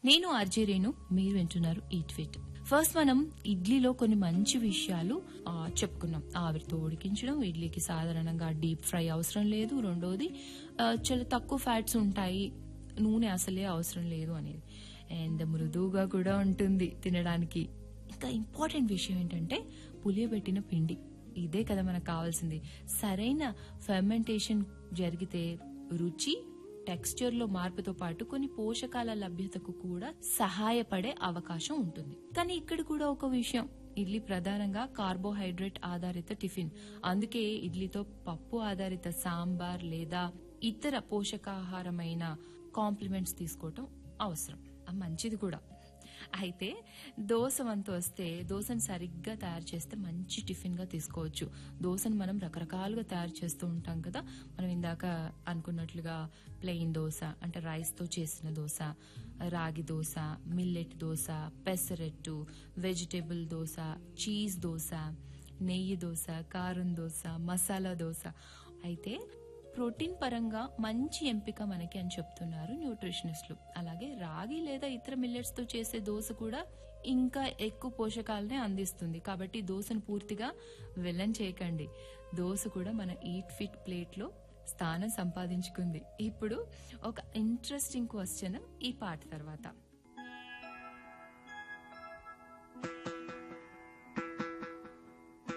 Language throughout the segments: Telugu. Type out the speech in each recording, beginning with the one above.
నేను ఆర్జే రేణు మీరు వింటున్నారు ఈట్ ఫిట్ ఫస్ట్ మనం ఇడ్లీలో కొన్ని మంచి విషయాలు ఆ, చెప్పుకున్నాం ఆవిరితో ఉడికించడం ఇడ్లీకి సాధారణంగా డీప్ ఫ్రై అవసరం లేదు రెండోది ఆ, చాలా తక్కువ ఫ్యాట్స్ ఉంటాయి నూనె అసలే అవసరం లేదు అనేది అండ్ మృదువుగా కూడా ఉంటుంది తినడానికి ఇంకా ఇంపార్టెంట్ విషయం ఏంటంటే పులియబెట్టిన పిండి ఇదే కదా మనకు కావాల్సింది సరైన ఫెర్మెంటేషన్ జరిగితే రుచి టెక్స్చర్ లో మార్పుతో పాటు కొన్ని పోషకాల లభ్యతకు కూడా సహాయపడే అవకాశం ఉంటుంది కానీ ఇక్కడ కూడా ఒక విషయం ఇడ్లీ ప్రధానంగా కార్బోహైడ్రేట్ ఆధారిత టిఫిన్ అందుకే ఇడ్లీతో పప్పు ఆధారిత సాంబార్ లేదా ఇతర పోషకాహారమైన కాంప్లిమెంట్స్ తీసుకోవటం అవసరం ఆ మంచిది కూడా అయితే దోశ వంతు వస్తే దోశను సరిగ్గా తయారు చేస్తే మంచి టిఫిన్ గా తీసుకోవచ్చు దోశను మనం రకరకాలుగా తయారు చేస్తూ ఉంటాం కదా మనం ఇందాక అనుకున్నట్లుగా ప్లెయిన్ దోశ అంటే రైస్ తో చేసిన dosa ragi dosa millet dosa pesarattu vegetable dosa cheese dosa నెయ్యి దోశ కారం దోశ మసాలా దోశ అయితే ప్రోటీన్ పరంగా మంచి ఎంపిక మనకి అని చెప్తున్నారు న్యూట్రిషనిస్టులు అలాగే రాగి లేదా ఇతర మిల్లెట్స్ తో చేసే దోశ కూడా ఇంకా ఎక్కువ పోషకాలనే అందిస్తుంది కాబట్టి దోశను పూర్తిగా వెల్లం చేయకండి దోశ కూడా మన ఈట్ ఫిట్ ప్లేట్ లో స్థానం సంపాదించుకుంది ఇప్పుడు ఒక ఇంట్రెస్టింగ్ క్వశ్చన్ ఈ పాట తర్వాత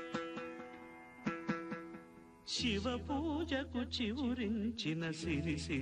శివ పూజకు చివురించిన సిరిసి